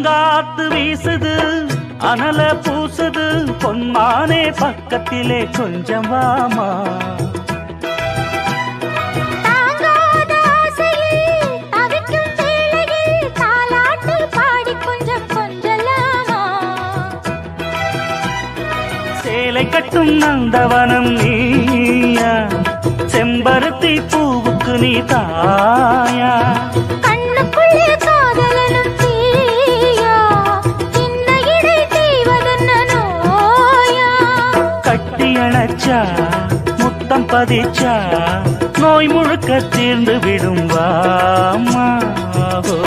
பூங்காத்து வீசுது அனல பூசுது பொன்மானே பக்கத்திலே கொஞ்சம் வாமா தாங்காத ஆசையில் தவிக்கும் வேளையில் தாலாட்டு பாடி கொஞ்சம் கொஞ்சலாமா சேலை கட்டும் நந்தவனம் நீயா செம்பருத்தி பூவுக்கு நீ தாயா கண்ணுக்குள்ளே காதலனும் தீயா சின்ன இடை செய்வதென்ன நோயா கட்டி அணைச்சா முத்தம் பதிச்சா நோய் முழுக்க தீர்ந்து விடும் வாமா